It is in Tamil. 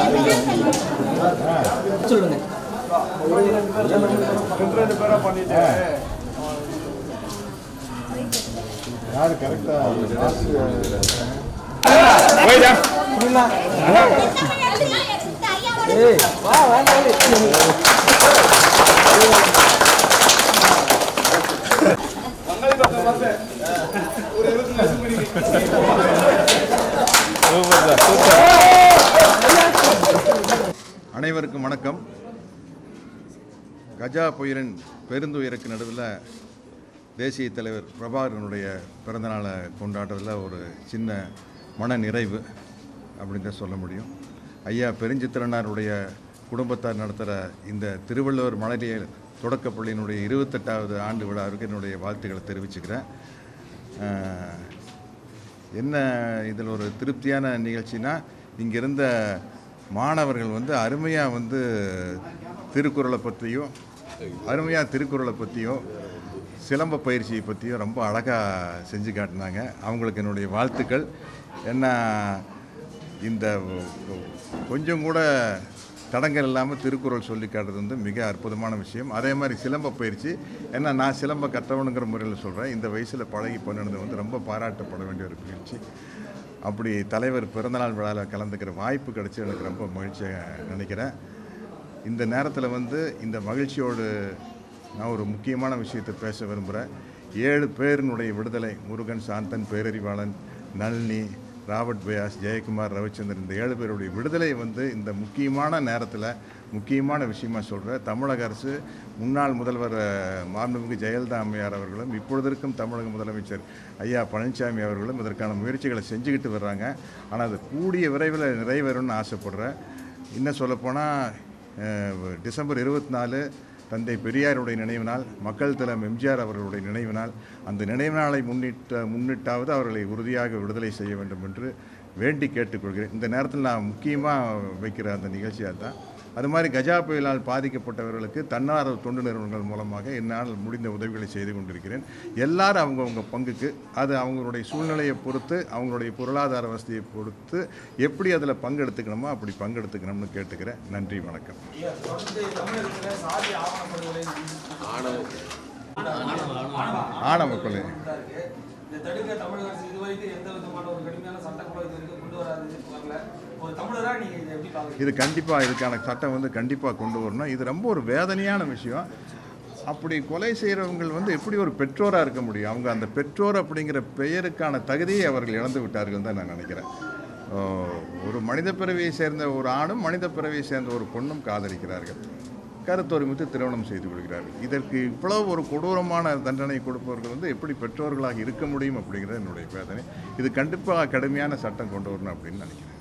சொல்லுங்க ரெண்டு பேரா பண்ணிட்டு யாரு கரெக்டா ஏய் வா வேண்டாம் பங்காளி பக்கம் வந்து ஒரு இருபத்தி லட்சம் மணிக்கு அனைவருக்கும் வணக்கம் கஜா புயலின் பெருந்துயருக்கு நடுவில் தேசிய தலைவர் பிரபாகரனுடைய பிறந்தநாளை கொண்டாடுறதுல ஒரு சின்ன மன நிறைவு அப்படின்னு தான் சொல்ல முடியும் ஐயா பெருஞ்சித்திரனாருடைய குடும்பத்தார் நடத்துகிற இந்த திருவள்ளுவர் மழலையர் தொடக்கப்பள்ளியினுடைய இருபத்தெட்டாவது ஆண்டு விழாவிற்கு என்னுடைய வாழ்த்துக்களை தெரிவிச்சுக்கிறேன் அஹ், என்ன இதில் ஒரு திருப்தியான நிகழ்ச்சினா இங்கே இருந்த மாணவர்கள் வந்து அருமையாக வந்து திருக்குறளை பற்றியும் அருமையாக திருக்குறளை பற்றியும் சிலம்ப பயிற்சியை பற்றியும் ரொம்ப அழகாக செஞ்சு காட்டினாங்க அவங்களுக்கு என்னுடைய வாழ்த்துக்கள் என்ன இந்த கொஞ்சம் கூட தடங்கள் இல்லாமல் திருக்குறள் சொல்லி காட்டுறது வந்து மிக அற்புதமான விஷயம் அதே மாதிரி சிலம்ப பயிற்சி ஏன்னா நான் சிலம்ப கற்றவனுங்கிற முறையில் சொல்கிறேன் இந்த வயசில் பழகி பண்ணினது வந்து ரொம்ப பாராட்டப்பட வேண்டிய ஒரு நிகழ்ச்சி அப்படி தலைவர் பிறந்தநாள் விழாவில் கலந்துக்கிற வாய்ப்பு கிடைச்சி எனக்கு ரொம்ப மகிழ்ச்சியாக நினைக்கிறேன் இந்த நேரத்தில் வந்து இந்த மகிழ்ச்சியோடு நான் ஒரு முக்கியமான விஷயத்தை பேச விரும்புகிறேன் ஏழு பேரினுடைய விடுதலை முருகன் சாந்தன் பேரறிவாளன் நளினி ராபர்ட் பயாஸ் ஜெயக்குமார் ரவிச்சந்திரன் இந்த ஏழு பேருடைய விடுதலை வந்து இந்த முக்கியமான நேரத்தில் முக்கியமான விஷயமா சொல்கிறேன் தமிழக அரசு முன்னாள் முதல்வர் அஹ், மாண்புமிகு ஜெயலலிதா அம்மையார் அவர்களும் இப்பொழுது இருக்கும் தமிழக முதலமைச்சர் ஐயா பழனிசாமி அவர்களும் இதற்கான முயற்சிகளை செஞ்சுக்கிட்டு வர்றாங்க ஆனால் அது கூடிய விரைவில் நிறைவேறும்னு ஆசைப்படுறேன் இன்னும் சொல்லப்போனால் டிசம்பர் இருபத்தி நாலு தந்தை பெரியாருடைய நினைவு நாள் மக்கள் தலம் எம்ஜிஆர் அவர்களுடைய நினைவு நாள் அந்த நினைவு நாளை முன்னிட்ட முன்னிட்டாவது அவர்களை உறுதியாக விடுதலை செய்ய வேண்டும் என்று வேண்டி கேட்டுக்கொள்கிறேன் இந்த நேரத்தில் நான் முக்கியமாக வைக்கிற அந்த நிகழ்ச்சியாக தான் அது மாதிரி கஜா புயலால் பாதிக்கப்பட்டவர்களுக்கு தன்னார்வ தொண்டு நிறுவனங்கள் மூலமாக என்னால் முடிந்த உதவிகளை செய்து கொண்டிருக்கிறேன் எல்லாரும் அவங்கவுங்க பங்குக்கு அது அவங்களுடைய சூழ்நிலையை பொறுத்து அவங்களுடைய பொருளாதார வசதியை பொறுத்து எப்படி அதில் பங்கெடுத்துக்கணுமோ அப்படி பங்கெடுத்துக்கணும்னு கேட்டுக்கிறேன் நன்றி வணக்கம் ஆணவ கொலை இந்த தடுக்க தமிழக அரசு இதுவரைக்கும் எந்த விதமான ஒரு கடுமையான சட்டம் கூட இது வரைக்கும் கொண்டு வராது வரல ஒரு தமிழரா நீங்க இதை எப்படி பாக்குறீங்க இது கண்டிப்பாக இதுக்கான சட்டம் வந்து கண்டிப்பாக கொண்டு வரணும் இது ரொம்ப ஒரு வேதனையான விஷயம் அப்படி கொலை செய்கிறவங்க வந்து எப்படி ஒரு பெற்றோராக இருக்க முடியும் அவங்க அந்த பெற்றோர் அப்படிங்கிற பெயருக்கான தகுதியை அவர்கள் இழந்து விட்டார்கள் தான் நான் நினைக்கிறேன் ஓ, ஒரு மனித பிறவியை சேர்ந்த ஒரு ஆணும் மனித பிறவியை சேர்ந்த ஒரு பொண்ணும் காதலிக்கிறார்கள் கருத்தொருமித்து திருமணம் செய்து கொள்கிறார்கள் இதற்கு இவ்வளவு ஒரு கொடூரமான தண்டனை கொடுப்பவர்கள் வந்து எப்படி பெற்றோர்களாக இருக்க முடியும் அப்படிங்கிறது என்னுடைய வேதனை இது கண்டிப்பாக கடுமையான சட்டம் கொண்டு வரணும் அப்படின்னு நினைக்கிறேன்